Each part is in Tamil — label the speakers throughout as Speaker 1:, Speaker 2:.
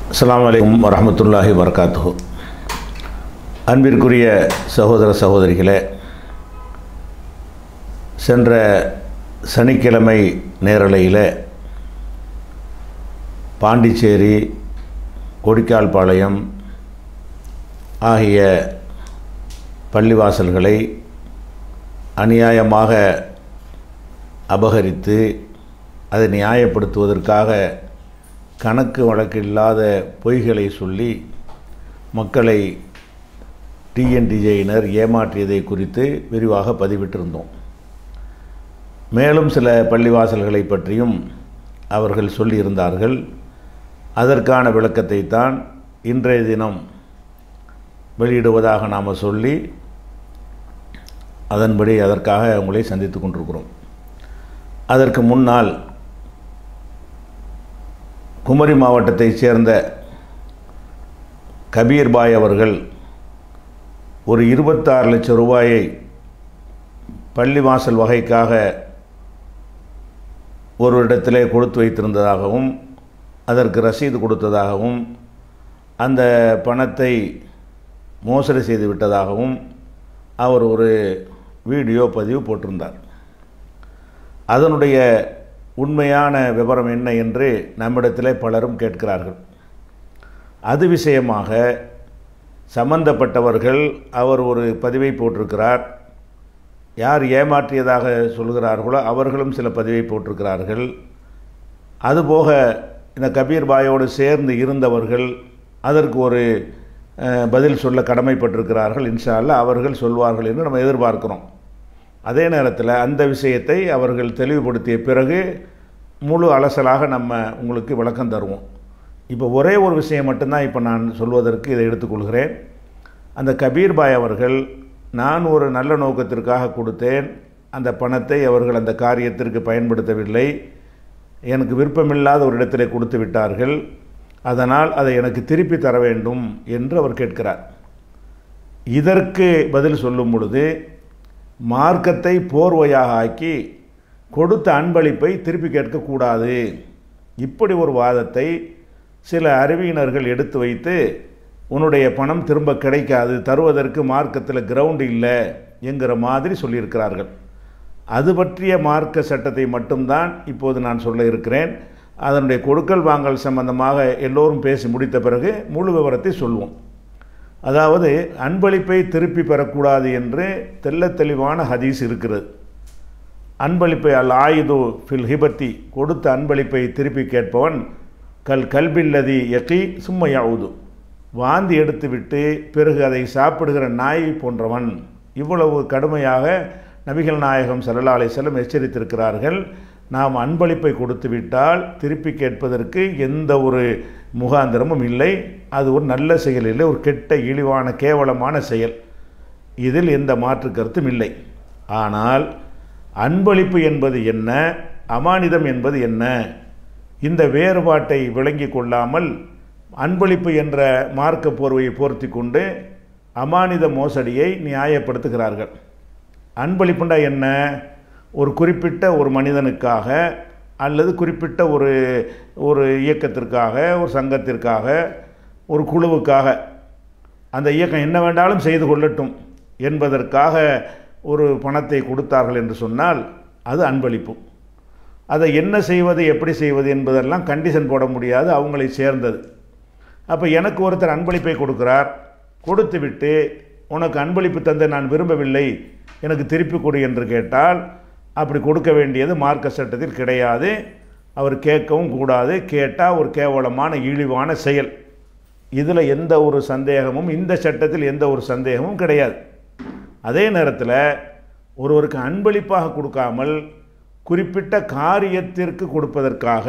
Speaker 1: அஸ்ஸலாமு அலைக்கும் வரஹ்மத்துல்லாஹி வரகாத்துஹு அன்பிற்குரிய சகோதர சகோதரிகளே சென்ற சனிக்கிழமை நேரலையில் பாண்டிச்சேரி கொடிக்கால்பாளையம் ஆகிய பள்ளிவாசல்களை அநியாயமாக அபகரித்து அதை நியாயப்படுத்துவதற்காக கணக்கு வழக்கு இல்லாத பொய்களை சொல்லி மக்களை டிஎன்டிஜேயினர் ஏமாற்றியதை குறித்து விரிவாக பதிவிட்டிருந்தோம் மேலும் சில பள்ளிவாசல்களை பற்றியும் அவர்கள் சொல்லியிருந்தார்கள் அதற்கான விளக்கத்தை தான் இன்றைய தினம் வெளியிடுவதாக நாம் சொல்லி அதன்படி அதற்காக உங்களை சந்தித்து கொண்டிருக்கிறோம் அதற்கு முன்னால் குமரி மாவட்டத்தைச் சேர்ந்த கபீர்பாய் அவர்கள் ஒரு இருபத்தாறு லட்சம் ரூபாயை பள்ளிவாசல் வகைக்காக ஒரு இடத்திலே கொடுத்து வைத்திருந்ததாகவும் அதற்கு ரசீது கொடுத்ததாகவும் அந்த பணத்தை மோசடி செய்து விட்டதாகவும் அவர் ஒரு வீடியோ பதிவு போட்டிருந்தார் அதனுடைய உண்மையான விவரம் என்ன என்று நம்மிடத்தில் பலரும் கேட்கிறார்கள் அது விஷயமாக சம்பந்தப்பட்டவர்கள் அவர் ஒரு பதிவை போட்டிருக்கிறார் யார் ஏமாற்றியதாக சொல்கிறார்களோ அவர்களும் சில பதிவை போட்டிருக்கிறார்கள் அதுபோக இந்த கபீர் பாயோடு சேர்ந்து இருந்தவர்கள் அதற்கு ஒரு பதில் சொல்ல கடமைப்பட்டிருக்கிறார்கள் இன்ஷா அல்லா அவர்கள் சொல்வார்கள் என்று நம்ம எதிர்பார்க்கிறோம் அதே நேரத்தில் அந்த விஷயத்தை அவர்கள் தெளிவுபடுத்திய பிறகு முழு அலசலாக நம்ம உங்களுக்கு விளக்கம் தருவோம் இப்போ ஒரே ஒரு விஷயம் மட்டும்தான் இப்போ நான் சொல்வதற்கு இதை எடுத்துக்கொள்கிறேன் அந்த கபீர் பாய் அவர்கள் நான் ஒரு நல்ல நோக்கத்திற்காக கொடுத்தேன் அந்த பணத்தை அவர்கள் அந்த காரியத்திற்கு பயன்படுத்தவில்லை எனக்கு விருப்பமில்லாத ஒரு இடத்திலே கொடுத்து விட்டார்கள் அதனால் அதை எனக்கு திருப்பி தர வேண்டும் என்று அவர் கேட்கிறார் இதற்கு பதில் சொல்லும் பொழுது மார்க்கத்தை போர்வையாக ஆக்கி கொடுத்த அன்பளிப்பை திருப்பி கேட்கக்கூடாது இப்படி ஒரு வாதத்தை சில அறிவியினர்கள் எடுத்து வைத்து உன்னுடைய பணம் திரும்ப கிடைக்காது தருவதற்கு மார்க்கத்தில் கிரவுண்ட் இல்லை என்கிற மாதிரி சொல்லியிருக்கிறார்கள் அது பற்றிய மார்க்க சட்டத்தை மட்டும்தான் இப்போது நான் சொல்ல இருக்கிறேன் அதனுடைய கொடுக்கல் வாங்கல் சம்பந்தமாக எல்லோரும் பேசி முடித்த பிறகு முழு விவரத்தை சொல்வோம் அதாவது அன்பளிப்பை திருப்பி பெறக்கூடாது என்று தெல்ல தெளிவான ஹதீஸ் இருக்கிறது அன்பளிப்பை அல் ஆயுது ஃபில் ஹிபத்தி கொடுத்த அன்பளிப்பை திருப்பி கேட்பவன் கல் கல்பில்லதி யக்கி சும்மையாவுது வாந்தி எடுத்துவிட்டு பிறகு அதை சாப்பிடுகிற நாய் போன்றவன் இவ்வளவு கடுமையாக நபிகள் நாயகம் சல்லா அலிசல்லம் எச்சரித்திருக்கிறார்கள் நாம் அன்பளிப்பை கொடுத்து விட்டால் திருப்பி கேட்பதற்கு எந்த ஒரு முகாந்திரமும் இல்லை அது ஒரு நல்ல செயல் இல்லை ஒரு கெட்ட இழிவான கேவலமான செயல் இதில் எந்த மாற்று கருத்தும் இல்லை ஆனால் அன்பளிப்பு என்பது என்ன அமானிதம் என்பது என்ன இந்த வேறுபாட்டை விளங்கி கொள்ளாமல் அன்பளிப்பு என்ற மார்க்க போர்வையை போர்த்தி கொண்டு அமானித மோசடியை நியாயப்படுத்துகிறார்கள் அன்பளிப்புண்டா என்ன ஒரு குறிப்பிட்ட ஒரு மனிதனுக்காக அல்லது குறிப்பிட்ட ஒரு ஒரு இயக்கத்திற்காக ஒரு சங்கத்திற்காக ஒரு குழுவுக்காக அந்த இயக்கம் என்ன வேண்டாலும் செய்து கொள்ளட்டும் என்பதற்காக ஒரு பணத்தை கொடுத்தார்கள் என்று சொன்னால் அது அன்பளிப்பு அதை என்ன செய்வது எப்படி செய்வது என்பதெல்லாம் கண்டிஷன் போட முடியாது அவங்களை சேர்ந்தது அப்போ எனக்கு ஒருத்தர் அன்பளிப்பை கொடுக்கிறார் கொடுத்து விட்டு உனக்கு அன்பளிப்பு தந்த நான் விரும்பவில்லை எனக்கு திருப்பி கொடு என்று கேட்டால் அப்படி கொடுக்க வேண்டியது மார்க்க சட்டத்தில் கிடையாது அவர் கேட்கவும் கூடாது கேட்டால் ஒரு கேவலமான இழிவான செயல் இதில் எந்த ஒரு சந்தேகமும் இந்த சட்டத்தில் எந்த ஒரு சந்தேகமும் கிடையாது அதே நேரத்தில் ஒருவருக்கு அன்பளிப்பாக கொடுக்காமல் குறிப்பிட்ட காரியத்திற்கு கொடுப்பதற்காக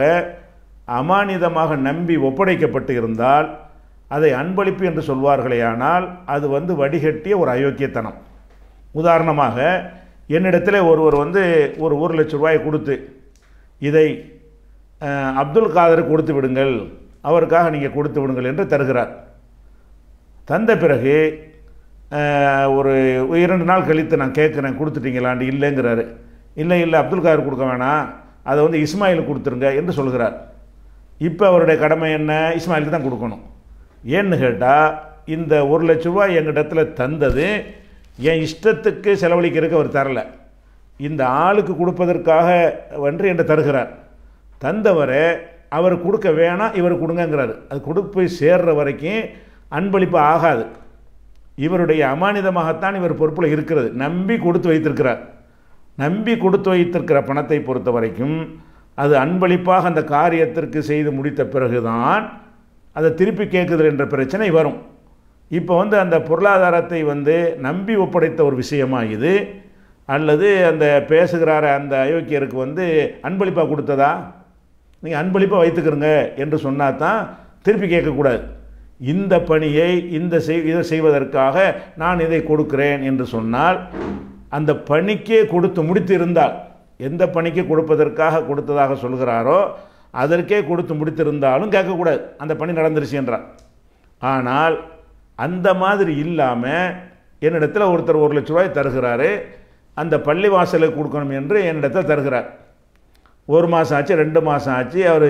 Speaker 1: அமானிதமாக நம்பி ஒப்படைக்கப்பட்டு இருந்தால் அதை அன்பளிப்பு என்று சொல்வார்களேயானால் அது வந்து வடிகட்டிய ஒரு அயோக்கியத்தனம் உதாரணமாக என்னிடத்தில் ஒருவர் வந்து ஒரு ஒரு லட்ச ரூபாயை கொடுத்து இதை அப்துல் காதருக்கு கொடுத்து விடுங்கள் அவருக்காக நீங்கள் கொடுத்து விடுங்கள் என்று தருகிறார் தந்த பிறகு ஒரு இரண்டு நாள் கழித்து நான் கேட்குறேன் கொடுத்துட்டீங்களாண்டு இல்லைங்கிறாரு இல்லை இல்லை அப்துல் காதர் கொடுக்க வேணாம் அதை வந்து இஸ்மாயில் கொடுத்துருங்க என்று சொல்கிறார் இப்போ அவருடைய கடமை என்ன இஸ்மாயிலுக்கு தான் கொடுக்கணும் ஏன்னு கேட்டால் இந்த ஒரு லட்ச ரூபாய் எங்கிட்டத்துல தந்தது என் இஷ்டத்துக்கு செலவழிக்கிறதுக்கு அவர் தரல இந்த ஆளுக்கு கொடுப்பதற்காக வென்று என்று தருகிறார் தந்தவரை அவர் கொடுக்க வேணாம் இவர் கொடுங்கங்கிறாரு அது கொடுப்பு சேர்ற வரைக்கும் அன்பளிப்பு ஆகாது இவருடைய அமானிதமாகத்தான் இவர் பொறுப்பில் இருக்கிறது நம்பி கொடுத்து வைத்திருக்கிறார் நம்பி கொடுத்து வைத்திருக்கிற பணத்தை பொறுத்த வரைக்கும் அது அன்பளிப்பாக அந்த காரியத்திற்கு செய்து முடித்த பிறகுதான் அதை திருப்பி கேட்குதல் என்ற பிரச்சனை வரும் இப்போ வந்து அந்த பொருளாதாரத்தை வந்து நம்பி ஒப்படைத்த ஒரு விஷயமா இது அல்லது அந்த பேசுகிறார அந்த அயோக்கியருக்கு வந்து அன்பளிப்பாக கொடுத்ததா நீங்கள் அன்பளிப்பாக வைத்துக்கிறங்க என்று சொன்னால் தான் திருப்பி கேட்கக்கூடாது இந்த பணியை இந்த செய் இதை செய்வதற்காக நான் இதை கொடுக்கிறேன் என்று சொன்னால் அந்த பணிக்கே கொடுத்து முடித்திருந்தால் எந்த பணிக்கு கொடுப்பதற்காக கொடுத்ததாக சொல்கிறாரோ அதற்கே கொடுத்து முடித்திருந்தாலும் கேட்கக்கூடாது அந்த பணி நடந்துருச்சு என்றார் ஆனால் அந்த மாதிரி இல்லாமல் என்னிடத்தில் ஒருத்தர் ஒரு லட்ச ரூபாய் தருகிறாரு அந்த பள்ளி வாசலுக்கு கொடுக்கணும் என்று என்னிடத்தில் தருகிறார் ஒரு மாதம் ஆச்சு ரெண்டு மாதம் ஆச்சு அவர்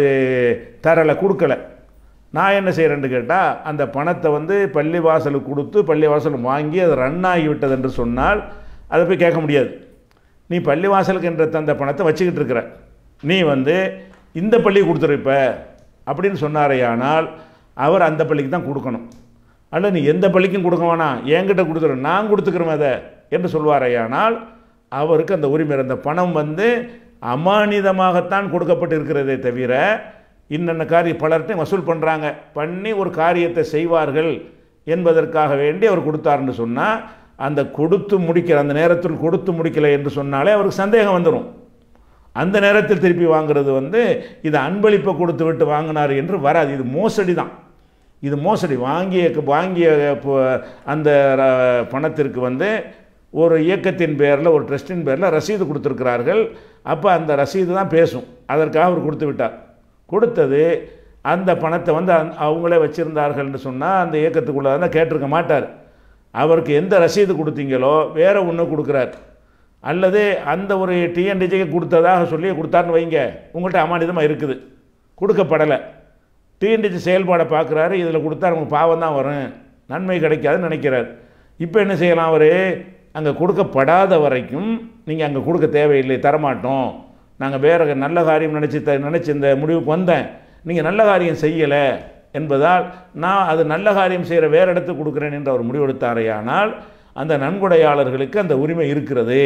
Speaker 1: தரலை கொடுக்கல நான் என்ன செய்கிறேன்னு கேட்டால் அந்த பணத்தை வந்து பள்ளி வாசலுக்கு கொடுத்து பள்ளி வாசல் வாங்கி அது ரன் ஆகிவிட்டது என்று சொன்னால் அதை போய் கேட்க முடியாது நீ பள்ளி வாசலுக்கு என்ற தந்த பணத்தை வச்சுக்கிட்டு இருக்கிற நீ வந்து இந்த பள்ளிக்கு கொடுத்துருப்ப அப்படின்னு சொன்னாரேயானால் அவர் அந்த பள்ளிக்கு தான் கொடுக்கணும் அல்ல நீ எந்த பள்ளிக்கும் கொடுக்க வேணாம் என்கிட்ட கொடுத்துரு நான் கொடுத்துக்கிறேன் அதை என்று சொல்வாரேயானால் அவருக்கு அந்த உரிமை அந்த பணம் வந்து அமானிதமாகத்தான் கொடுக்கப்பட்டு இருக்கிறதே தவிர இன்னென்ன காரியம் பலர்கிட்டையும் வசூல் பண்ணுறாங்க பண்ணி ஒரு காரியத்தை செய்வார்கள் என்பதற்காக வேண்டி அவர் கொடுத்தாருன்னு சொன்னால் அந்த கொடுத்து முடிக்கிற அந்த நேரத்தில் கொடுத்து முடிக்கலை என்று சொன்னாலே அவருக்கு சந்தேகம் வந்துடும் அந்த நேரத்தில் திருப்பி வாங்குறது வந்து இது அன்பளிப்பை கொடுத்து விட்டு வாங்கினார் என்று வராது இது மோசடி தான் இது மோசடி வாங்கிய வாங்கிய ப- அந்த ர- பணத்திற்கு வந்து ஒரு இயக்கத்தின் பேரில் ஒரு ட்ரஸ்டின் பேரில் ரசீது கொடுத்துருக்கிறார்கள் அப்போ அந்த ரசீது தான் பேசும் அதற்காக அவர் கொடுத்து விட்டார் கொடுத்தது அந்த பணத்தை வந்து அந்த- அவங்களே வச்சுருந்தார்கள்னு சொன்னால் அந்த இயக்கத்துக்குள்ளே தான் கேட்டிருக்க மாட்டார் அவருக்கு எந்த ரசீது கொடுத்தீங்களோ வேற ஒன்று கொடுக்குறார் அல்லது அந்த ஒரு டிஎன்டிஜிக்கு கொடுத்ததாக சொல்லி கொடுத்தாருன்னு வைங்க உங்கள்கிட்ட அமானிதமாக இருக்குது கொடுக்கப்படலை டிஎன்டிஜி செயல்பாடை பார்க்குறாரு இதில் கொடுத்தா நமக்கு பாவம் தான் வரும் நன்மை கிடைக்காதுன்னு நினைக்கிறார் இப்போ என்ன செய்யலாம் அவர் அங்கே கொடுக்கப்படாத வரைக்கும் நீங்கள் அங்கே கொடுக்க தேவையில்லை தரமாட்டோம் நாங்கள் வேறு நல்ல காரியம் நினச்சி த நினச்சி இந்த முடிவுக்கு வந்தேன் நீங்கள் நல்ல காரியம் செய்யலை என்பதால் நான் அது நல்ல காரியம் செய்கிற வேறு இடத்துக்கு கொடுக்குறேன் என்று அவர் முடிவெடுத்தாரேயானால் அந்த நன்கொடையாளர்களுக்கு அந்த உரிமை இருக்கிறது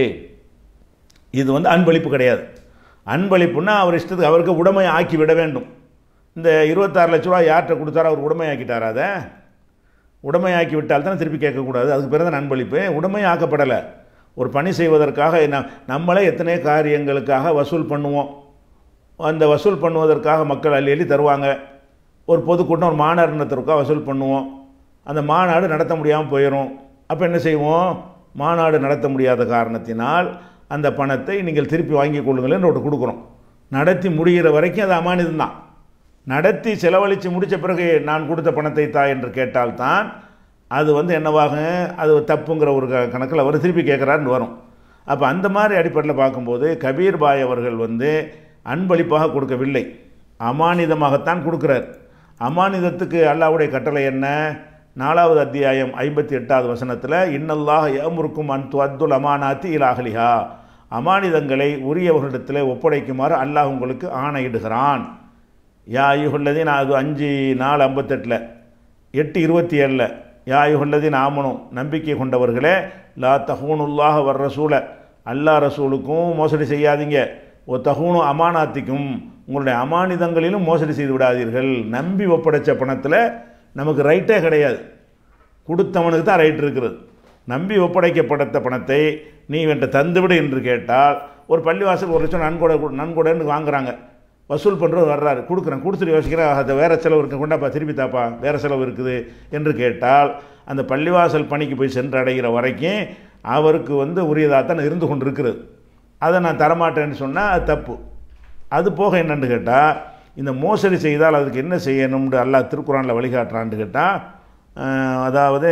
Speaker 1: இது வந்து அன்பளிப்பு கிடையாது அன்பளிப்புன்னா அவர் இஷ்டத்துக்கு அவருக்கு உடைமை ஆக்கி விட வேண்டும் இந்த இருபத்தாறு லட்ச ரூபா யார்கிட்ட கொடுத்தாரோ அவர் உடைமையாக்கிட்டாரா அதை உடைமையாக்கி விட்டால் தானே திருப்பி கேட்கக்கூடாது அதுக்கு பிறகு தான் அன்பளிப்பு உடைமை ஆக்கப்படலை ஒரு பணி செய்வதற்காக ந- நம்மளே எத்தனை காரியங்களுக்காக வசூல் பண்ணுவோம் அந்த வசூல் பண்ணுவதற்காக மக்கள் அள்ளி அள்ளி தருவாங்க ஒரு பொதுக்கூட்டம் ஒரு மாநாடுனத்திற்காக வசூல் பண்ணுவோம் அந்த மாநாடு நடத்த முடியாமல் போயிடும் அப்போ என்ன செய்வோம் மாநாடு நடத்த முடியாத காரணத்தினால் அந்த பணத்தை நீங்கள் திருப்பி வாங்கிக் கொள்ளுங்கள் ஒரு கொடுக்குறோம் நடத்தி முடிகிற வரைக்கும் அது அமானிதம் தான் நடத்தி செலவழித்து முடித்த பிறகு நான் கொடுத்த பணத்தை தா என்று கேட்டால்தான் அது வந்து என்னவாகும் அது தப்புங்கிற ஒரு க- கணக்கில் அவர் திருப்பி கேட்குறாருன்னு வரும் அப்போ அந்த மாதிரி அடிப்படையில் பார்க்கும்போது கபீர் பாய் அவர்கள் வந்து அன்பளிப்பாக கொடுக்கவில்லை அமானிதமாகத்தான் கொடுக்கிறார் அமானிதத்துக்கு அல்லாவுடைய கட்டளை என்ன நாலாவது அத்தியாயம் ஐம்பத்தி எட்டாவது வசனத்தில் இன்னல்லாஹ் யமுருக்கும் அன் துவத்துல் அமானாத்தி இலாகலிஹா அமானிதங்களை உரியவர்களிடத்தில் ஒப்படைக்குமாறு அல்லாஹ் உங்களுக்கு ஆணையிடுகிறான் யா ஐயுள்ளதின் அது அஞ்சு நாலு ஐம்பத்தெட்டில் எட்டு இருபத்தி ஏழில் யா ஐயுள்ளதின் ஆமனும் நம்பிக்கை கொண்டவர்களே லா தஹூனுல்லாஹ வர் ரசூல அல்லாஹ் ரசூலுக்கும் மோசடி செய்யாதீங்க ஓ தஹூனு அமானாத்திக்கும் உங்களுடைய அமானிதங்களிலும் மோசடி செய்து விடாதீர்கள் நம்பி ஒப்படைச்ச பணத்தில் நமக்கு ரைட்டே கிடையாது கொடுத்தவனுக்கு தான் ரைட் இருக்கிறது நம்பி ஒப்படைக்கப்பட்ட பணத்தை நீ இவன்ட்ட தந்துவிடு என்று கேட்டால் ஒரு பள்ளிவாசல் ஒரு லட்சம் நன்கொடை கொடு- நன்கொடைன்னு வாங்குறாங்க வசூல் பண்ணுறது வர்றாரு கொடுக்குறேன் கொடுத்துட்டு யோசிக்கிறேன் அது வேறு செலவு இருக்கு கொண்டாப்பா திருப்பி தாப்பா வேறு செலவு இருக்குது என்று கேட்டால் அந்த பள்ளிவாசல் பணிக்கு போய் சென்றடைகிற வரைக்கும் அவருக்கு வந்து உரியதாக தான் இருந்து கொண்டு இருக்கிறது அதை நான் தரமாட்டேன்னு சொன்னால் அது தப்பு அது போக என்னன்னு கேட்டால் இந்த மோசடி செய்தால் அதுக்கு என்ன செய்யணும்னு அல்லாஹ் திருக்குறானில் வழிகாட்டுறான்னு கேட்டால் அதாவது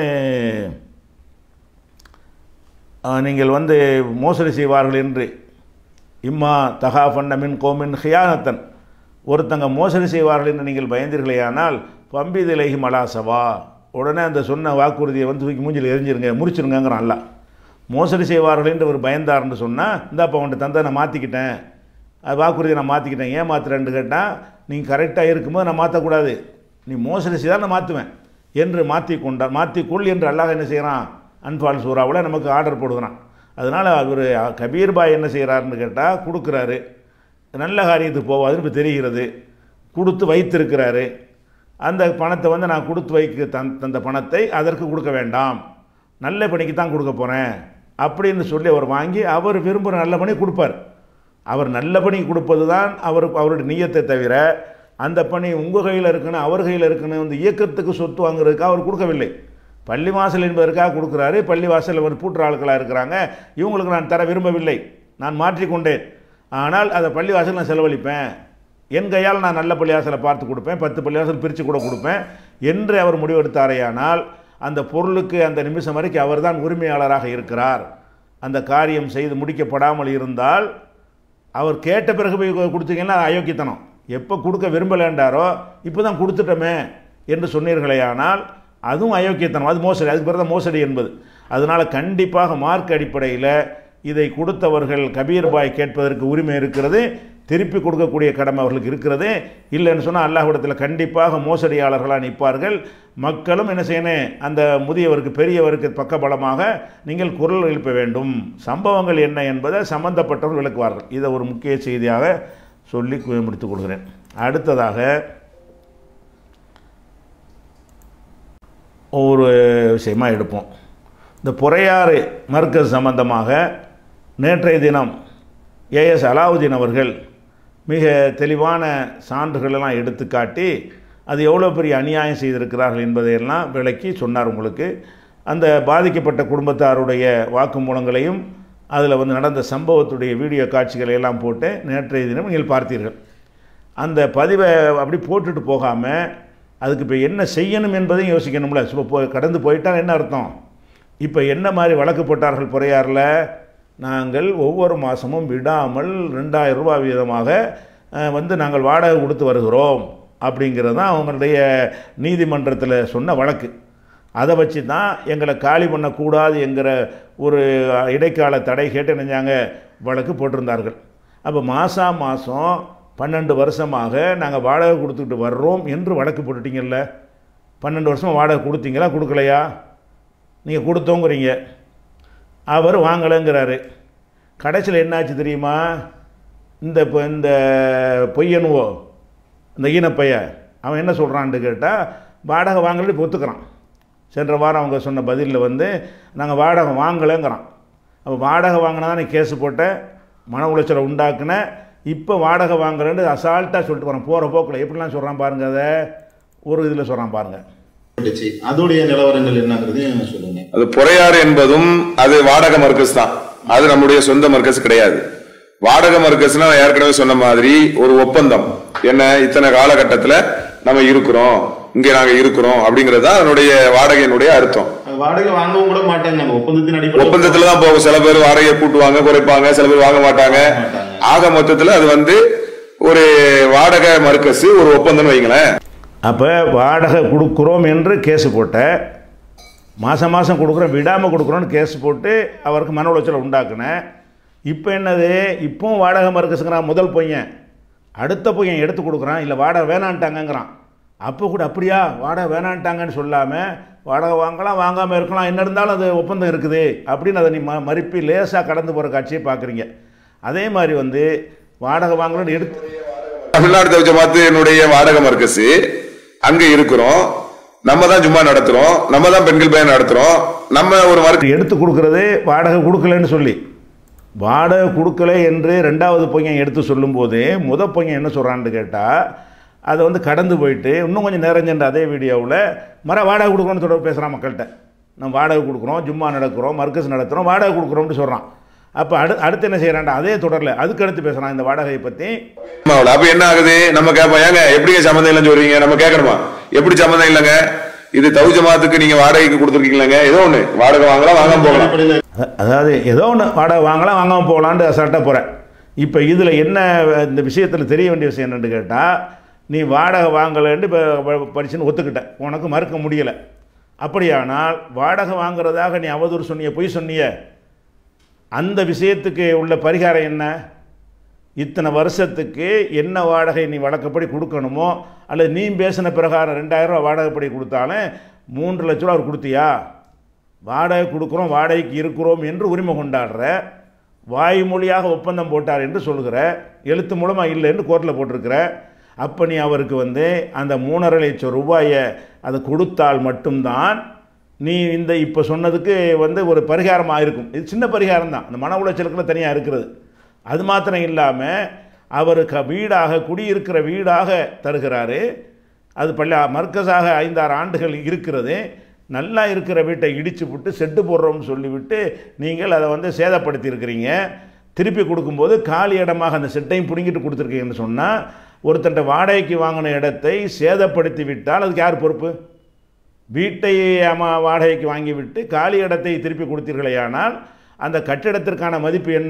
Speaker 1: அஹ், நீங்கள் வந்து மோசடி செய்வார்கள் என்று இம்மா தகாஃபன்ன மின் கோமின் ஹியானத்தன் ஒருத்தங்க மோசடி செய்வார்கள் என்று நீங்கள் பயந்தீர்களேயானால் பம்பிதிலேஹி மலாசவா உடனே அந்த சொன்ன வாக்குறுதியை வந்து தூக்கி மூஞ்சில் எரிஞ்சிருங்க முறிச்சிருங்கங்கிறான் அல்ல மோசடி செய்வார்கள் என்று ஒரு பயந்தார்னு சொன்னால் இந்தாப்பா அவன்கிட்ட தந்தை நான் மாற்றிக்கிட்டேன் அது வாக்குறுதியை நான் மாற்றிக்கிட்டேன் ஏன் மாற்றுறேன்னு கேட்டால் நீங்கள் கரெக்டாக இருக்கும்போது நான் மாற்றக்கூடாது நீ மோசடி செய்தால் நான் மாற்றுவேன் என்று மாற்றி கொண்டார் மாற்றிக்கொள் என்று அல்லாஹ் என்ன செய்கிறான் அன்பால் சூறாவில் நமக்கு ஆர்டர் போடுகிறான் அதனால் அவர் கபீர் பாய் என்ன செய்கிறாருன்னு கேட்டால் கொடுக்குறாரு நல்ல காரியத்துக்கு போவாதுன்னு இப்போ தெரிகிறது கொடுத்து வைத்திருக்கிறாரு அந்த பணத்தை வந்து நான் கொடுத்து வைக்க தன் தந்த பணத்தை அதற்கு கொடுக்க வேண்டாம் நல்ல பணிக்கு தான் கொடுக்க போகிறேன் அப்படின்னு சொல்லி அவர் வாங்கி அவர் விரும்புகிற நல்ல பணி கொடுப்பார் அவர் நல்ல பணி கொடுப்பது தான் அவருக்கு அவருடைய நீயத்தை தவிர அந்த பணி உங்கள் கையில் இருக்குன்னு அவர் கையில் இருக்குன்னு இந்த இயக்கத்துக்கு சொத்து வாங்குறதுக்காக அவர் கொடுக்கவில்லை பள்ளி வாசல் என்பதற்காக கொடுக்குறாரு பள்ளி வாசலில் ஒரு பூட்டுற ஆட்களாக இருக்கிறாங்க இவங்களுக்கு நான் தர விரும்பவில்லை நான் மாற்றிக்கொண்டேன் ஆனால் அதை பள்ளி வாசல் நான் செலவழிப்பேன் என் கையால் நான் நல்ல பள்ளிவாசலை பார்த்து கொடுப்பேன் பத்து பள்ளிவாசல் பிரித்து கூட கொடுப்பேன் என்று அவர் முடிவெடுத்தாரேயானால் அந்த பொருளுக்கு அந்த நிமிஷம் வரைக்கும் அவர்தான் உரிமையாளராக இருக்கிறார் அந்த காரியம் செய்து முடிக்கப்படாமல் இருந்தால் அவர் கேட்ட பிறகு போய் கொடுத்தீங்கன்னா அது அயோக்கியத்தனம் எப்போ கொடுக்க விரும்பலேன்றாரோ இப்போ தான் கொடுத்துட்டோமே என்று சொன்னீர்களேயானால் அதுவும் அயோக்கியத்தனம் அது மோசடி அதுக்கு பிறகு தான் மோசடி என்பது அதனால் கண்டிப்பாக மார்க் அடிப்படையில் இதை கொடுத்தவர்கள் கபீர் பாய் கேட்பதற்கு உரிமை இருக்கிறது திருப்பி கொடுக்கக்கூடிய கடமை அவர்களுக்கு இருக்கிறது இல்லைன்னு சொன்னால் அல்லாஹ்விடத்தில் கண்டிப்பாக மோசடியாளர்களாக நிற்பார்கள் மக்களும் என்ன செய்யணும் அந்த முதியவருக்கு பெரியவருக்கு பக்கபலமாக நீங்கள் குரல் எழுப்ப வேண்டும் சம்பவங்கள் என்ன என்பதை சம்பந்தப்பட்டவர்கள் விளக்குவார்கள் இதை ஒரு முக்கிய செய்தியாக சொல்லி கு- முடித்துக் கொள்கிறேன் அடுத்ததாக ஒரு விஷயமா எடுப்போம் இந்த புறையாறு மர்க்கஸ் சம்பந்தமாக நேற்றைய தினம் ஏஎஸ் அலாவுதீன் அவர்கள் மிக தெளிவான சான்றுகளெல்லாம் எடுத்து காட்டி அது எவ்வளோ பெரிய அநியாயம் செய்திருக்கிறார்கள் என்பதையெல்லாம் விளக்கி சொன்னார் உங்களுக்கு அந்த பாதிக்கப்பட்ட குடும்பத்தாருடைய வாக்குமூலங்களையும் அதில் வந்து நடந்த சம்பவத்துடைய வீடியோ காட்சிகளை எல்லாம் போட்டு நேற்றைய தினம் நீங்கள் பார்த்தீர்கள் அந்த பதிவை அப்படி போட்டுட்டு போகாமல் அதுக்கு இப்போ என்ன செய்யணும் என்பதையும் யோசிக்கணும்ல சும்மா போ கடந்து போயிட்டா என்ன அர்த்தம் இப்போ என்ன மாதிரி வழக்கு போட்டார்கள் பொறையாறில் நாங்கள் ஒவ்வொரு மாதமும் விடாமல் ரெண்டாயிரம் ரூபாய் வீதமாக அஹ், வந்து நாங்கள் வாடகை கொடுத்து வருகிறோம் அப்படிங்கிறது தான் அவங்களுடைய நீதிமன்றத்தில் சொன்ன வழக்கு அதை வச்சு தான் எங்களை காலி பண்ணக்கூடாது என்கிற ஒரு இடைக்கால தடை கேட்டு நினைஞ்சாங்க வழக்கு போட்டிருந்தார்கள் அப்போ மாதம் மாதம் பன்னெண்டு வருஷமாக நாங்கள் வாடகை கொடுத்துக்கிட்டு வர்றோம் என்று வழக்கு போட்டுட்டீங்கல்ல பன்னெண்டு வருஷமாக வாடகை கொடுத்தீங்களா கொடுக்கலையா நீங்கள் கொடுத்தோங்கிறீங்க அவர் வாங்கலைங்கிறாரு கடைசியில் என்னாச்சு தெரியுமா இந்த இப்போ இந்த பொய்யனுவோ இந்த ஈனப்பைய அவன் என்ன சொல்கிறான்னு கேட்டால் வாடகை வாங்கலன்னு ஒத்துக்கிறான் சென்ற வாரம் அவங்க சொன்ன பதிலில் வந்து நாங்கள் வாடகை வாங்கலைங்கிறான் அப்போ வாடகை வாங்கினா தான் நீ கேஸ் போட்ட மன உளைச்சலை உண்டாக்குன இப்போ வாடகை வாங்குறேன்னு அசால்ட்டாக சொல்லிட்டு போகிறான் போகிற போக்கில் எப்படிலாம் சொல்கிறான் பாருங்க அதை ஒரு இதில் சொல்கிறான் பாருங்க
Speaker 2: பட்டுச்சு. அதோடைய நிலவரங்கள் என்னங்கிறதையும் சொல்லுங்க
Speaker 3: அது பொறையாறு என்பதும் அது வாடகை மர்க்கஸ் தான் அது நம்முடைய சொந்த மர்க்கஸ் கிடையாது வாடகை மர்க்கஸ்னா நான் ஏற்கனவே சொன்ன மாதிரி ஒரு ஒப்பந்தம் என்ன இத்தனை காலகட்டத்துல நம்ம இருக்கிறோம் இங்க நாங்க இருக்கிறோம் அப்படிங்கிறது தான் அதனுடைய வாடகையினுடைய அர்த்தம்
Speaker 2: அது வாடகை வாங்கவும் கூட மாட்டாங்க நம்ம ஒப்பந்தத்தின் அடிப்படையில்
Speaker 3: ஒப்பந்தத்துல தான் போகும் சில பேர் வாடகையை கூட்டுவாங்க குறைப்பாங்க சில பேர் வாங்க மாட்டாங்க
Speaker 2: மாட்டாங்க.
Speaker 3: ஆக மொத்தத்துல அது வந்து ஒரு வாடகை மர்க்கஸ் ஒரு ஒப்பந்தம் வைங்களேன்
Speaker 1: அப்போ வாடகை கொடுக்குறோம் என்று கேஸ் போட்ட மாதம் மாதம் கொடுக்குறோம் விடாமல் கொடுக்குறோன்னு கேஸ் போட்டு அவருக்கு மன உளைச்சலை உண்டாக்குனேன் இப்போ என்னது இப்போவும் வாடகை மறுக்கசுங்கிறான் முதல் பையன் அடுத்த பையன் எடுத்து கொடுக்குறான் இல்லை வாடகை வேணான்ட்டாங்கங்கிறான் அப்போ கூட அப்படியா வாடகை வேணான்ட்டாங்கன்னு சொல்லாமல் வாடகை வாங்கலாம் வாங்காமல் இருக்கலாம் என்ன இருந்தாலும் அது ஒப்பந்தம் இருக்குது அப்படின்னு அதை நீ ம மறுப்பி லேசாக கடந்து போகிற காட்சியை பார்க்குறீங்க அதே மாதிரி வந்து வாடகை வாங்கலாம்னு எடுத்து
Speaker 3: தமிழ்நாடு தவிச்ச பார்த்து என்னுடைய வாடகை மர்க்கஸ் அங்க இருக்கிறோம் நம்ம தான் சும்மா நடத்துறோம் நம்ம தான் பெண்கள் பயன் நடத்துறோம் நம்ம ஒரு மர்க்க
Speaker 1: எடுத்து கொடுக்கறது வாடகை கொடுக்கலன்னு சொல்லி வாடகை கொடுக்கல என்று ரெண்டாவது பையன் எடுத்து சொல்லும்போது முத பையன் என்ன சொல்கிறான்னு கேட்டால் அதை வந்து கடந்து போயிட்டு இன்னும் கொஞ்சம் நிறைஞ்சன்ற அதே வீடியோவில் மர வாடகை கொடுக்குறோன்னு தொடர்பு பேசுகிறான் மக்கள்கிட்ட நம்ம வாடகை கொடுக்குறோம் ஜும்மா நடக்கிறோம் மர்க்கஸ் நடத்துகிறோம் வாடகை கொடுக்குறோம்னு சொல்கிறான் அப்போ அடு அடுத்து என்ன செய்கிறான்டா அதே தொடரில் அதுக்கு அடுத்து பேசுகிறான் இந்த வாடகையை பற்றி
Speaker 3: அவ்வளவு. அப்ப என்ன ஆகுது நம்ம கேட்போம் ஏங்க எப்படிங்க சம்மந்தம் இல்லைன்னு சொல்றீங்க நம்ம கேட்கணுமா எப்படி சம்மந்தம் இல்லைங்க இது தவு ஜமாத்துக்கு நீங்க வாடகைக்கு கொடுத்துருக்கீங்களங்க ஏதோ ஒண்ணு வாடகை வாங்கலாம் வாங்காம போகலாம்
Speaker 2: அடிப்படையில்
Speaker 1: அ- அதாவது ஏதோ ஒன்று வாடகை வாங்கலாம் வாங்காமல் போகலான்ட்டு அசால்ட்டாக போகிறேன் இப்போ இதில் என்ன இந்த விஷயத்தில் தெரிய வேண்டிய விஷயம் என்னன்னு கேட்டால் நீ வாடகை வாங்கலைன்னு இப்போ படிச்சுன்னு ஒத்துக்கிட்ட உனக்கு மறுக்க முடியலை அப்படியானால் வாடகை வாங்குறதாக நீ அவதூறு சொன்னிய பொய் சொன்னிய அந்த விஷயத்துக்கு உள்ள பரிகாரம் என்ன இத்தனை வருஷத்துக்கு என்ன வாடகை நீ வழக்கப்படி கொடுக்கணுமோ அல்லது நீ பேசின பிரகாரம் ரெண்டாயிரம் ரூபா வாடகைப்படி கொடுத்தாலும் மூன்று லட்ச ரூபா அவர் கொடுத்தியா வாடகை கொடுக்குறோம் வாடகைக்கு இருக்கிறோம் என்று உரிமை கொண்டாடுற வாய்மொழியாக ஒப்பந்தம் போட்டார் என்று சொல்கிற எழுத்து மூலமாக இல்லை என்று கோர்ட்டில் போட்டிருக்கிற அப்போ நீ அவருக்கு வந்து அந்த மூணரை லட்சம் ரூபாயை அதை கொடுத்தால் மட்டும்தான் நீ இந்த இப்போ சொன்னதுக்கு வந்து ஒரு பரிகாரமாக இருக்கும் இது சின்ன பரிகாரம் தான் அந்த மன உளைச்சலுக்குள்ள தனியாக இருக்கிறது அது மாத்திரம் இல்லாமல் அவர் க வீடாக குடியிருக்கிற வீடாக தருகிறாரு அது பள்ளி மர்க்கஸாக ஐந்தாறு ஆண்டுகள் இருக்கிறது நல்லா இருக்கிற வீட்டை இடிச்சு விட்டு செட்டு போடுறோம்னு சொல்லிவிட்டு நீங்கள் அதை வந்து சேதப்படுத்தி இருக்கிறீங்க திருப்பி கொடுக்கும்போது காலி இடமாக அந்த செட்டையும் பிடுங்கிட்டு கொடுத்துருக்கீங்கன்னு சொன்னால் ஒருத்தன்ட்ட வாடகைக்கு வாங்கின இடத்தை சேதப்படுத்தி விட்டால் அதுக்கு யார் பொறுப்பு வீட்டை ஆமா வாடகைக்கு வாங்கிவிட்டு காலி இடத்தை திருப்பி கொடுத்தீர்களேயானால் அந்த கட்டிடத்திற்கான மதிப்பு என்ன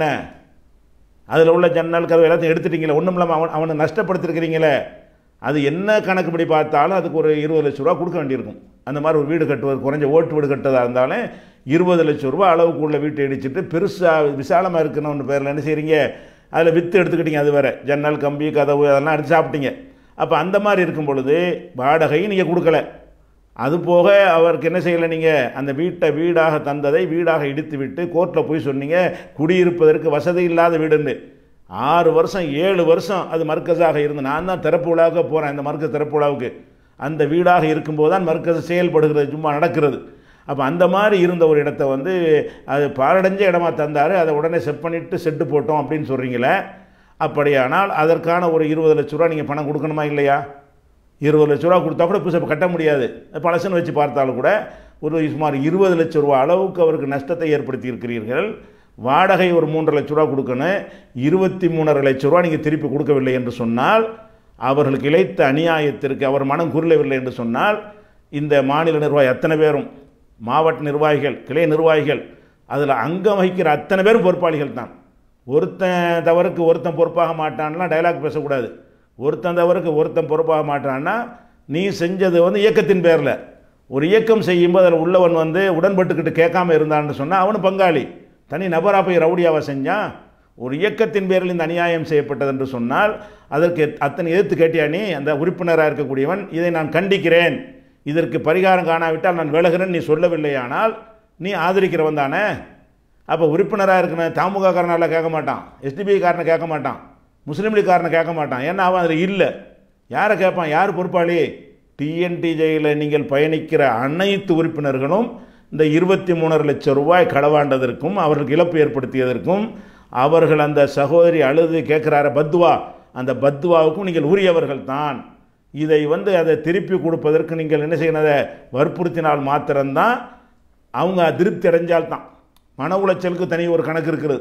Speaker 1: அதில் உள்ள ஜன்னல் கதவு எல்லாத்தையும் எடுத்துட்டீங்களே ஒன்றும் இல்லாமல் அவன் அவனை நஷ்டப்படுத்திருக்கிறீங்களே அது என்ன கணக்குப்படி பார்த்தாலும் அதுக்கு ஒரு இருபது லட்ச ரூபா கொடுக்க வேண்டியிருக்கும் அந்த மாதிரி ஒரு வீடு கட்டுவது குறைஞ்ச ஓட்டு வீடு கட்டுறதா இருந்தாலும் இருபது லட்ச ரூபா அளவுக்கு உள்ள வீட்டை இடிச்சிட்டு பெருசாக விசாலமாக இருக்கணும்னு பேரில் என்ன செய்கிறீங்க அதில் வித்து எடுத்துக்கிட்டீங்க அது வேற ஜன்னல் கம்பி கதவு அதெல்லாம் எடுத்து சாப்பிட்டீங்க அப்போ அந்த மாதிரி இருக்கும் பொழுது வாடகையும் நீங்கள் கொடுக்கல அது போக அவருக்கு என்ன செய்யலை நீங்கள் அந்த வீட்டை வீடாக தந்ததை வீடாக இடித்து விட்டு கோர்ட்டில் போய் சொன்னீங்க குடியிருப்பதற்கு வசதி இல்லாத வீடுன்னு ஆறு வருஷம் ஏழு வருஷம் அது மர்க்கஸாக இருந்து நான் தான் திறப்பு விழாவுக்கு போகிறேன் இந்த மர்க்கஸ் திறப்பு விழாவுக்கு அந்த வீடாக இருக்கும்போது தான் மர்க்கஸ் செயல்படுகிறது சும்மா நடக்கிறது அப்போ அந்த மாதிரி இருந்த ஒரு இடத்த வந்து அது பாழடைஞ்ச இடமா தந்தார் அதை உடனே செட் பண்ணிவிட்டு செட்டு போட்டோம் அப்படின்னு சொல்கிறீங்களே அப்படியானால் அதற்கான ஒரு இருபது லட்ச ரூபா நீங்கள் பணம் கொடுக்கணுமா இல்லையா இருபது லட்ச ரூபா கொடுத்தா கூட புதுசாக கட்ட முடியாது பழசுன்னு வச்சு பார்த்தாலும் கூட ஒரு சுமார் இருபது லட்ச ரூபா அளவுக்கு அவருக்கு நஷ்டத்தை ஏற்படுத்தி இருக்கிறீர்கள் வாடகை ஒரு மூன்றரை லட்ச ரூபா கொடுக்கணும் இருபத்தி மூணரை லட்ச ரூபா நீங்கள் திருப்பி கொடுக்கவில்லை என்று சொன்னால் அவர்களுக்கு இழைத்த அநியாயத்திற்கு அவர் மனம் குருளவில்லை என்று சொன்னால் இந்த மாநில நிர்வாகி அத்தனை பேரும் மாவட்ட நிர்வாகிகள் கிளை நிர்வாகிகள் அதில் அங்கம் வகிக்கிற அத்தனை பேரும் பொறுப்பாளிகள் தான் ஒருத்தன் தவறுக்கு ஒருத்தன் பொறுப்பாக மாட்டான்லாம் டைலாக் பேசக்கூடாது ஒருத்தன் தவறுக்கு ஒருத்தன் பொறுப்பாக மாட்டான்னா நீ செஞ்சது வந்து இயக்கத்தின் பேரில் ஒரு இயக்கம் செய்யும்போது அதில் உள்ளவன் வந்து உடன்பட்டுக்கிட்டு கேட்காம இருந்தான்னு சொன்னால் அவனு பங்காளி தனி நபராக போய் ரவுடியாவை செஞ்சான் ஒரு இயக்கத்தின் பேரில் இந்த அநியாயம் செய்யப்பட்டது என்று சொன்னால் அதற்கு அத்தனை எதிர்த்து கேட்டியா நீ அந்த உறுப்பினராக இருக்கக்கூடியவன் இதை நான் கண்டிக்கிறேன் இதற்கு பரிகாரம் காணாவிட்டால் நான் விலகிறேன் நீ சொல்லவில்லையானால் நீ ஆதரிக்கிறவன் தானே அப்போ உறுப்பினராக இருக்கிற தாமுக காரனால கேட்க மாட்டான் எஸ்டிபி காரனை கேட்க மாட்டான் முஸ்லீம் லீக் காரனை கேட்க மாட்டான் ஏன்னா அவன் அதில் இல்லை யாரை கேட்பான் யார் பொறுப்பாளி டிஎன்டிஜேயில் நீங்கள் பயணிக்கிற அனைத்து உறுப்பினர்களும் இந்த இருபத்தி மூணரை லட்சம் ரூபாய் களவாண்டதற்கும் அவர்களுக்கு இழப்பு ஏற்படுத்தியதற்கும் அவர்கள் அந்த சகோதரி அழுது கேட்குறார பத்துவா அந்த பத்துவாவுக்கும் நீங்கள் உரியவர்கள் தான் இதை வந்து அதை திருப்பி கொடுப்பதற்கு நீங்கள் என்ன செய்யணும் அதை வற்புறுத்தினால் மாத்திரம்தான் அவங்க திருப்தி அடைஞ்சால்தான் மன உளைச்சலுக்கு தனி ஒரு கணக்கு இருக்குது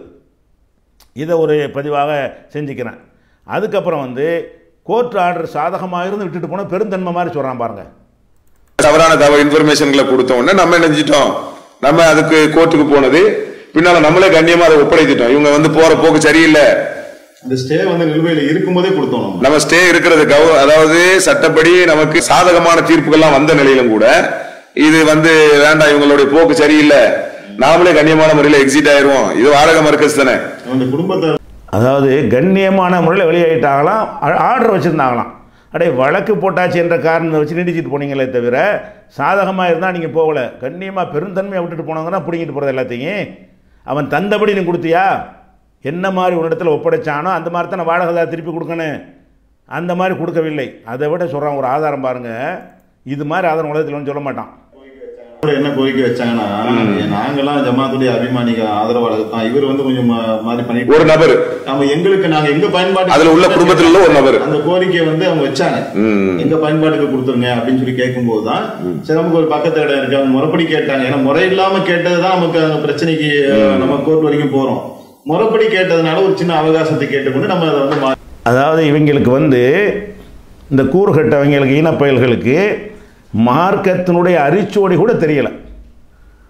Speaker 1: இதை ஒரு பதிவாக செஞ்சுக்கிறேன் அதுக்கப்புறம் வந்து கோர்ட் ஆர்டர் சாதகமாக இருந்து விட்டுட்டு போனால் பெருந்தன்மை மாதிரி சொல்கிறான் பாருங்கள்
Speaker 3: தவறான தவறு இன்ஃபர்மேஷன்களை கொடுத்த உடனே நம்ம என்ன செஞ்சிட்டோம் நம்ம அதுக்கு கோர்ட்டுக்கு போனது பின்னால நம்மளே கண்ணியமா அதை ஒப்படைத்துட்டோம் இவங்க வந்து போற போக்கு சரியில்லை
Speaker 2: அந்த ஸ்டே வந்து நிலுவையில இருக்கும்போதே கொடுத்தோம் நம்ம
Speaker 3: நம்ம ஸ்டே இருக்கிறது கௌ- அதாவது சட்டப்படி நமக்கு சாதகமான தீர்ப்புகள்லாம் வந்த நிலையிலும் கூட இது வந்து வேண்டாம் இவங்களுடைய போக்கு சரியில்லை நாமளே கண்ணியமான முறையில் எக்ஸிட் ஆயிருவோம் இது வாடகை மர்க்கஸ் தானே
Speaker 2: அந்த குடும்பத்தை
Speaker 1: அதாவது கண்ணியமான முறையில் வெளியாகிட்டாங்களாம் ஆர்டர் வச்சுருந்தாங்களாம் அடே வழக்கு போட்டாச்சு என்ற காரணத்தை வச்சு நீடிச்சிட்டு போனீங்களே தவிர சாதகமாக இருந்தால் நீங்கள் போகல கண்ணியமாக பெருந்தன்மையை விட்டுட்டு போனாங்கன்னா பிடிங்கிட்டு போகிறது எல்லாத்தையும் அவன் தந்தபடி நீ கொடுத்தியா என்ன மாதிரி உன்னிடத்தில் ஒப்படைச்சானோ அந்த மாதிரி தான் வாடகை தான் திருப்பி கொடுக்கணும் அந்த மாதிரி கொடுக்கவில்லை அதை விட சொல்கிறான் ஒரு ஆதாரம் பாருங்கள் இது மாதிரி ஆதாரம் உலகத்தில் ஒன்றும் சொல்ல மாட்டான்
Speaker 2: கூட என்ன கோரிக்கை வச்சாங்கன்னா நாங்கெல்லாம் ஜமாத்துடைய அபிமானிக ஆதரவாளர்கள் தான் இவர் வந்து கொஞ்சம் மா- மாதிரி பண்ணிட்டு
Speaker 3: ஒரு நபர்
Speaker 2: நம்ம எங்களுக்கு நாங்க எங்க பயன்பாடு
Speaker 3: அதுல உள்ள குடும்பத்தில் உள்ள ஒரு நபர்
Speaker 2: அந்த கோரிக்கையை வந்து அவங்க வச்சாங்க
Speaker 3: ம்.
Speaker 2: எங்க பயன்பாட்டுக்கு கொடுத்துருங்க அப்படின்னு சொல்லி கேட்கும்போது தான் சரி நமக்கு ஒரு பக்கத்து இடம் இருக்கு அவங்க முறைப்படி கேட்டாங்க ஏன்னா முறை இல்லாம கேட்டதுதான் நமக்கு அந்த பிரச்சனைக்கு அஹ், நம்ம கோர்ட் வரைக்கும் போறோம் முறைப்படி கேட்டதுனால ஒரு சின்ன அவகாசத்தை கேட்டுக்கொண்டு நம்ம அதை வந்து மா-
Speaker 1: அதாவது இவங்களுக்கு வந்து இந்த கூறுகட்டவங்களுக்கு ஈனப்பயல்களுக்கு மார்க்கத்தினுடைய அரிச்சுவடி கூட தெரியலை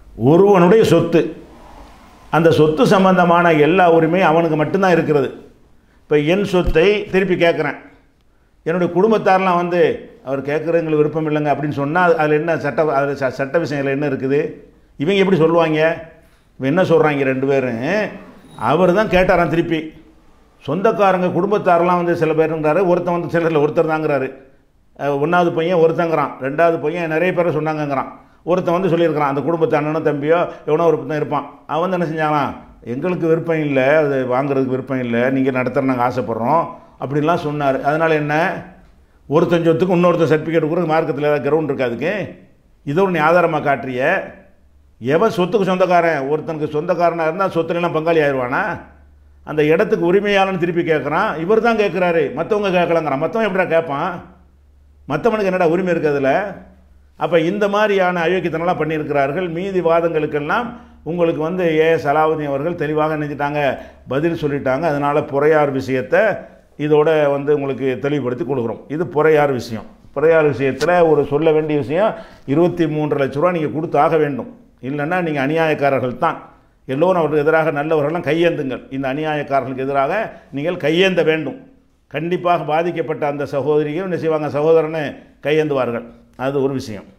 Speaker 1: ஒருவனுடைய சொத்து அந்த சொத்து சம்பந்தமான எல்லா உரிமையும் அவனுக்கு மட்டும்தான் இருக்கிறது இப்போ என் சொத்தை திருப்பி கேட்குறேன் என்னுடைய குடும்பத்தாரெலாம் வந்து அவர் கேட்குறது எங்களுக்கு விருப்பம் இல்லைங்க அப்படின்னு சொன்னால் அதில் என்ன சட்ட அதில் ச- சட்ட விஷயங்கள் என்ன இருக்குது இவங்க எப்படி சொல்லுவாங்க இவன் என்ன சொல்கிறாங்க ரெண்டு பேரும் அவர் தான் கேட்டாராம் திருப்பி சொந்தக்காரங்க குடும்பத்தாரெலாம் வந்து சில பேருங்கிறாரு ஒருத்தன் வந்து சிலரில் ஒருத்தர் தாங்கிறாரு அஹ் ஒன்றாவது பையன் ஒருத்தங்கிறான் ரெண்டாவது பையன் நிறைய பேரை சொன்னாங்கங்கிறான் ஒருத்தன் வந்து சொல்லியிருக்கிறான் அந்த குடும்பத்து அண்ணனோ தம்பியோ எவனோ ஒருத்தன் இருப்பான் அவன் வந்து என்ன செஞ்சானா எங்களுக்கு விருப்பம் இல்லை அது வாங்குறதுக்கு விருப்பம் இல்லை நீங்கள் நடத்துகிற நாங்கள் ஆசைப்பட்றோம் அப்படின்லாம் சொன்னார் அதனால் என்ன ஒருத்தன் சொத்துக்கு இன்னொருத்தன் சர்டிஃபிகேட் கொடுக்குறது மார்க்கத்தில் ஏதாவது கிரவுண்ட் இருக்காதுக்கு இதை ஒன்று ஆதாரமாக காட்டுறிய எவன் சொத்துக்கு சொந்தக்காரன் ஒருத்தனுக்கு சொந்தக்காரனாக இருந்தால் சொத்துலலாம் பங்காளி ஆயிடுவானா அந்த இடத்துக்கு உரிமையாளன்னு திருப்பி கேட்குறான் இவர் தான் கேட்குறாரு மற்றவங்க கேட்கலங்கிறான் மற்றவன் எப்படிடா கேட்பான் மற்றவனுக்கு என்னடா உரிமை இருக்குது அதில் அப்போ இந்த மாதிரியான அயோக்கியத்தனம்லாம் பண்ணியிருக்கிறார்கள் மீதி வாதங்களுக்கெல்லாம் உங்களுக்கு வந்து ஏ சலாவுதீன் அவர்கள் தெளிவாக நினைச்சிட்டாங்க பதில் சொல்லிட்டாங்க அதனால் புறையார் விஷயத்தை இதோட வந்து உங்களுக்கு தெளிவுபடுத்தி கொடுக்குறோம் இது புறையார் விஷயம் புறையார் விஷயத்தில் ஒரு சொல்ல வேண்டிய விஷயம் இருபத்தி மூன்று லட்ச ரூபா நீங்கள் கொடுத்து ஆக வேண்டும் இல்லைன்னா நீங்கள் அநியாயக்காரர்கள் தான் எல்லோரும் அவருக்கு எதிராக நல்லவர்கள்லாம் கையேந்துங்கள் இந்த அநியாயக்காரர்களுக்கு எதிராக நீங்கள் கையேந்த வேண்டும் கண்டிப்பாக பாதிக்கப்பட்ட அந்த சகோதரிகள் என்ன செய்வாங்க சகோதரனை கையேந்துவார்கள் அது ஒரு விஷயம்